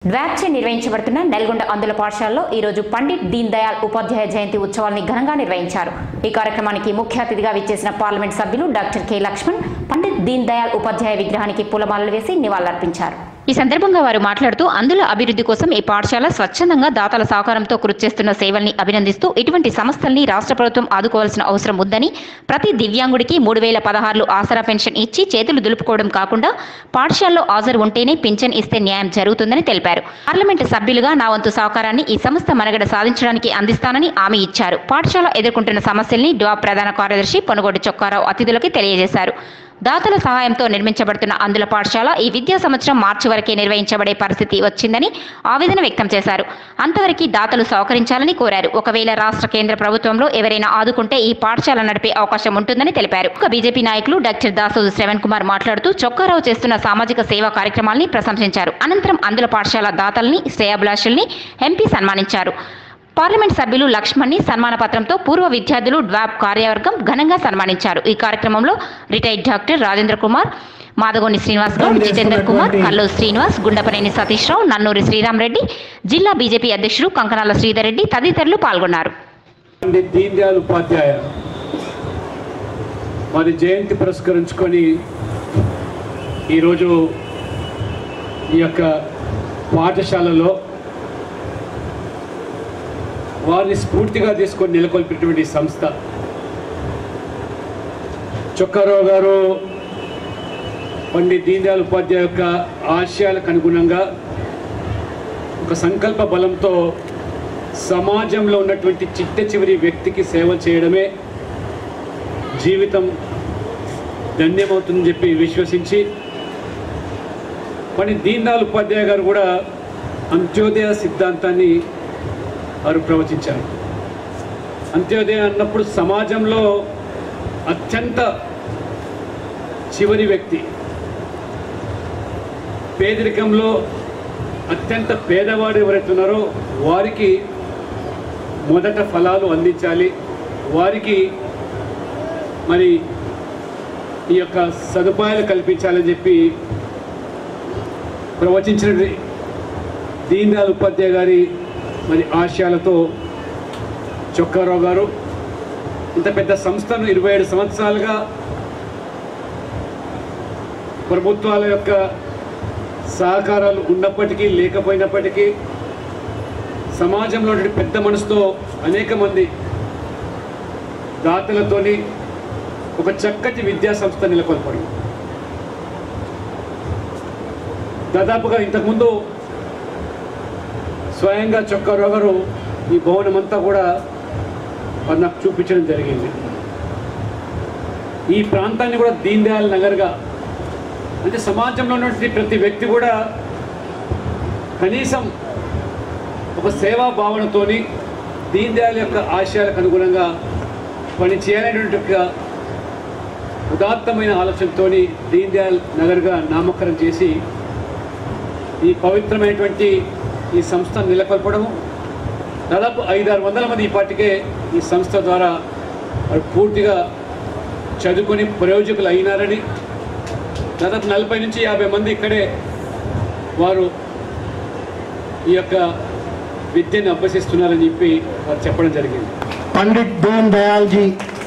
ద్వాప్చే నిర్వహించబడుతున్న నల్గొండ అందుల పాఠశాలలో ఈరోజు పండిట్ దీన్ దయాళ్ ఉపాధ్యాయ జయంతి ఉత్సవాన్ని ఘనంగా నిర్వహించారు ఈ కార్యక్రమానికి ముఖ్య అతిథిగా విచ్చేసిన పార్లమెంట్ సభ్యులు డాక్టర్ కె లక్ష్మణ్ పండిట్ దీన్ దయాళ్ ఉపాధ్యాయ విగ్రహానికి పూలమాలలు వేసి నివాళులర్పించారు ఈ సందర్భంగా వారు మాట్లాడుతూ అందుల అభివృద్ధి కోసం ఈ పాఠశాల స్వచ్ఛందంగా దాతల సహకారంతో కృషి చేస్తున్న సేవల్ని అభినందిస్తూ ఇటువంటి సంస్థల్ని రాష్ట్ర ప్రభుత్వం ఆదుకోవాల్సిన అవసరం ఉందని ప్రతి దివ్యాంగుడికి మూడు వేల పదహారులు ఆసరా పెన్షన్ ఇచ్చి చేతులు దులుపుకోవడం కాకుండా పాఠశాలలో హాజరు ఉంటేనే పింఛన్ ఇస్తే న్యాయం జరుగుతుందని తెలిపారు పార్లమెంటు సభ్యులుగా నా వంతు సహకారాన్ని ఈ సంస్థ మనగడ సాధించడానికి అందిస్తానని హామీ ఇచ్చారు పాఠశాల ఎదుర్కొంటున్న సమస్యల్ని డ్వా ప్రధాన కార్యదర్శి పొనుగోడు చొక్కారావు అతిథులకి తెలియజేశారు దాతల సహాయంతో నిర్మించబడుతున్న అందుల పాఠశాల ఈ విద్యా సంవత్సరం మార్చి వరకే నిర్వహించబడే పరిస్థితి వచ్చిందని ఆవేదన వ్యక్తం చేశారు అంతవరకు దాతలు సహకరించాలని కోరారు ఒకవేళ రాష్ట్ర కేంద్ర ప్రభుత్వంలో ఎవరైనా ఆదుకుంటే ఈ పాఠశాల నడిపే అవకాశం ఉంటుందని తెలిపారు ఒక బీజేపీ నాయకులు డాక్టర్ దాసోజు శ్రవణ్ కుమార్ మాట్లాడుతూ చొక్కారావు చేస్తున్న సామాజిక సేవా కార్యక్రమాల్ని ప్రశంసించారు అనంతరం అందుల పాఠశాల దాతల్ని శ్రేయాభిలాషుల్ని ఎంపీ సన్మానించారు పార్లమెంట్ సభ్యులు లక్ష్మణ్ని సన్మాన పత్రంతో పూర్వ విద్యార్థులు డ్వాబ్ కార్యవర్గం ఘనంగా సన్మానించారు ఈ కార్యక్రమంలో రిటైర్డ్ డాక్టర్ రాజేంద్ర కుమార్ మాదగోని శ్రీనివాస్ గౌడ్ జితేందర్ కుమార్ కల్లు శ్రీనివాస్ గుండపనేని సతీష్ రావు నన్నూరి శ్రీరామ్ రెడ్డి జిల్లా బీజేపీ అధ్యక్షుడు కంకనాల శ్రీధర్ రెడ్డి తదితరులు పాల్గొన్నారు పండిత్ దీన్ దయాళ్ ఉపాధ్యాయ వారి జయంతి పురస్కరించుకొని ఈరోజు ఈ యొక్క పాఠశాలలో వారిని స్ఫూర్తిగా తీసుకొని నెలకొల్పినటువంటి సంస్థ చొక్కారావు గారు పండిత్ దీన్ దయాళ్ ఉపాధ్యాయ యొక్క ఆశయాలకు అనుగుణంగా ఒక సంకల్ప బలంతో సమాజంలో ఉన్నటువంటి చిట్ట చివరి వ్యక్తికి సేవ చేయడమే జీవితం ధన్యమవుతుందని చెప్పి విశ్వసించి పని దీన్ దయాళ్ ఉపాధ్యాయ గారు కూడా అంత్యోదయ సిద్ధాంతాన్ని వారు ప్రవచించారు అంత్యోదయ అన్నప్పుడు సమాజంలో అత్యంత చివరి వ్యక్తి పేదరికంలో అత్యంత పేదవాడు ఎవరైతే ఉన్నారో వారికి మొదట ఫలాలు అందించాలి వారికి మరి ఈ యొక్క సదుపాయాలు కల్పించాలని చెప్పి ప్రవచించిన దీన్ దయాళ్ ఉపాధ్యాయ గారి మరి ఆశయాలతో చొక్కారావు గారు ఇంత పెద్ద సంస్థను ఇరవై ఏడు సంవత్సరాలుగా ప్రభుత్వాల యొక్క సహకారాలు ఉన్నప్పటికీ లేకపోయినప్పటికీ సమాజంలో ఉన్నటువంటి పెద్ద మనసుతో అనేక మంది దాతలతోని ఒక చక్కటి విద్యా సంస్థ నెలకొల్పడం దాదాపుగా ఇంతకుముందు స్వయంగా చొక్కారావు గారు ఈ భవనం అంతా కూడా వారు నాకు చూపించడం జరిగింది ఈ ప్రాంతాన్ని కూడా దీన్ దయాళ్ నగర్గా అంటే సమాజంలో ఉన్నటువంటి ప్రతి వ్యక్తి కూడా కనీసం ఒక సేవా భావనతోని దీన్ దయాళ్ యొక్క ఆశయాలకు అనుగుణంగా పని చేయాలనేటువంటి ఒక ఉదాత్తమైన ఆలోచనతో దీన్ దయాళ్ నగర్గా నామకరణం చేసి ఈ పవిత్రమైనటువంటి ఈ సంస్థ నెలకొల్పడము దాదాపు ఐదారు వందల మంది ఈ పాటికే ఈ సంస్థ ద్వారా వారు పూర్తిగా చదువుకొని ప్రయోజకులు అయినారని దాదాపు నలభై నుంచి యాభై మంది ఇక్కడే వారు ఈ యొక్క విద్యను అభ్యసిస్తున్నారని చెప్పి వారు చెప్పడం జరిగింది పండిట్ దీన్ దయాల్ జీ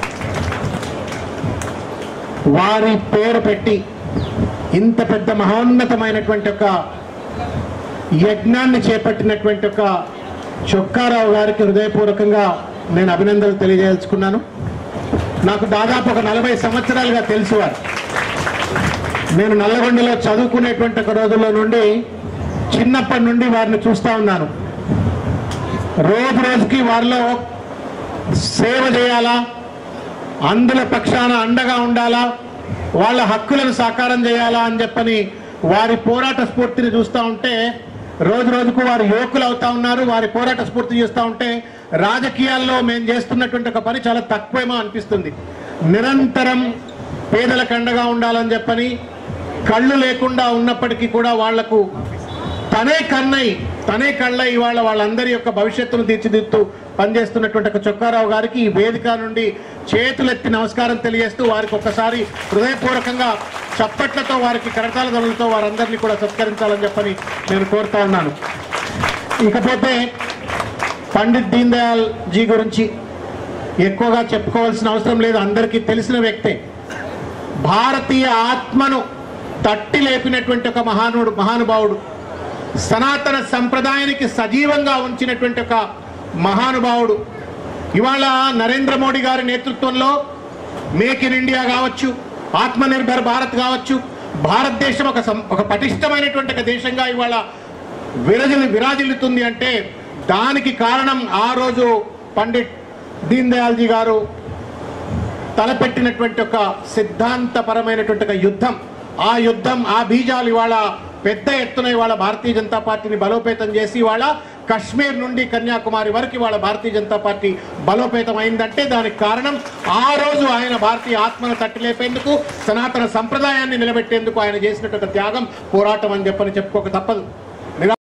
వారి పేరు పెట్టి ఇంత పెద్ద మహోన్నతమైనటువంటి ఒక యజ్ఞాన్ని చేపట్టినటువంటి ఒక చొక్కారావు గారికి హృదయపూర్వకంగా నేను అభినందనలు తెలియజేసుకున్నాను నాకు దాదాపు ఒక నలభై సంవత్సరాలుగా తెలుసు వారు నేను నల్లగొండలో చదువుకునేటువంటి ఒక రోజుల్లో నుండి చిన్నప్పటి నుండి వారిని చూస్తూ ఉన్నాను రోజు రోజుకి వారిలో సేవ చేయాలా అందుల పక్షాన అండగా ఉండాలా వాళ్ళ హక్కులను సాకారం చేయాలా అని చెప్పని వారి పోరాట స్ఫూర్తిని చూస్తూ ఉంటే రోజు రోజుకు వారు యువకులు అవుతా ఉన్నారు వారి పోరాట స్ఫూర్తి చూస్తూ ఉంటే రాజకీయాల్లో మేము చేస్తున్నటువంటి ఒక పని చాలా తక్కువేమో అనిపిస్తుంది నిరంతరం పేదలకు అండగా ఉండాలని చెప్పని కళ్ళు లేకుండా ఉన్నప్పటికీ కూడా వాళ్లకు తనే కన్నై తనే కళ్ళై ఇవాళ వాళ్ళందరి యొక్క భవిష్యత్తును తీర్చిదిద్దుతూ పనిచేస్తున్నటువంటి ఒక చొక్కారావు గారికి ఈ వేదిక నుండి చేతులెత్తి నమస్కారం తెలియజేస్తూ వారికి ఒక్కసారి హృదయపూర్వకంగా చప్పట్లతో వారికి కరతాల ధ్వనులతో వారందరినీ కూడా సత్కరించాలని చెప్పని నేను కోరుతా ఉన్నాను ఇకపోతే పండిత్ దీన్ దయాల్ జీ గురించి ఎక్కువగా చెప్పుకోవాల్సిన అవసరం లేదు అందరికీ తెలిసిన వ్యక్తే భారతీయ ఆత్మను తట్టి లేపినటువంటి ఒక మహానుడు మహానుభావుడు సనాతన సంప్రదాయానికి సజీవంగా ఉంచినటువంటి ఒక మహానుభావుడు ఇవాళ నరేంద్ర మోడీ గారి నేతృత్వంలో మేక్ ఇన్ ఇండియా కావచ్చు ఆత్మనిర్భర్ భారత్ కావచ్చు భారతదేశం ఒక సం- ఒక పటిష్టమైనటువంటి ఒక దేశంగా ఇవాళ విరజిల్లు విరాజిల్లుతుంది అంటే దానికి కారణం ఆ రోజు పండిట్ దీన్ దయాల్జీ గారు తలపెట్టినటువంటి ఒక సిద్ధాంతపరమైనటువంటి ఒక యుద్ధం ఆ యుద్ధం ఆ బీజాలు ఇవాళ పెద్ద ఎత్తున ఇవాళ భారతీయ జనతా పార్టీని బలోపేతం చేసి ఇవాళ కశ్మీర్ నుండి కన్యాకుమారి వరకు ఇవాళ భారతీయ జనతా పార్టీ బలోపేతం అయిందంటే దానికి కారణం ఆ రోజు ఆయన భారతీయ ఆత్మను తట్టిలేపేందుకు సనాతన సంప్రదాయాన్ని నిలబెట్టేందుకు ఆయన చేసినటువంటి త్యాగం పోరాటం అని చెప్పని చెప్పుకోక తప్పదు